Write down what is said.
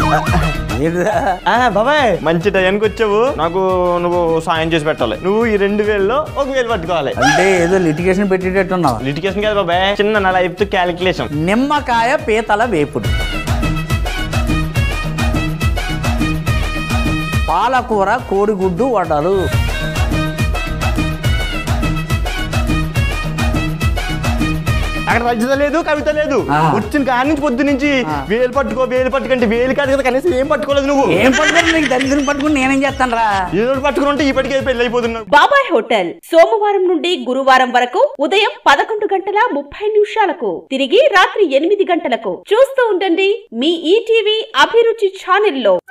ఏంటిదా? ఆ, బాబాయ్ మంచి టైంకి వచ్చావు నాకు నువ్వు సాయం చేసి పెట్టాలి నువ్వు ఈ రెండు వేలలో ఒక వేలు పట్టుకోవాలి అంటే ఏదో లిటిగేషన్ పెట్టేటట్టున్నావు లిటికేషన్ కాదు బాబాయ్ చిన్న నా లైఫ్ క్యాలిక్యులేషన్ నిమ్మకాయ పీతల వేపుడు పాలకూర కోడిగుడ్డు వడలు అక్కడ రచిత లేదు కవిత లేదు ఆ. వచ్చిన కాడి నుంచి పొద్దు నుంచి ఆ. వేలు పట్టుకో వేలు పట్టుకంటే వేలు కాదు కదా కనీసం ఏం పట్టుకోలేదు నువ్వు ఏం పట్టుకుని నీకు దరిద్రం పట్టుకుని నేనేం చేస్తాను రా ఏదో ఒకటి పట్టుకుని ఉంటే ఇప్పటికే పెళ్లి అయిపోతున్నావు బాబాయ్ హోటల్ సోమవారం నుండి గురువారం వరకు ఉదయం పదకొండు గంటల ముప్పై నిమిషాలకు తిరిగి రాత్రి ఎనిమిది గంటలకు చూస్తూ ఉండండి మీ ఈటీవీ అభిరుచి ఛానల్లో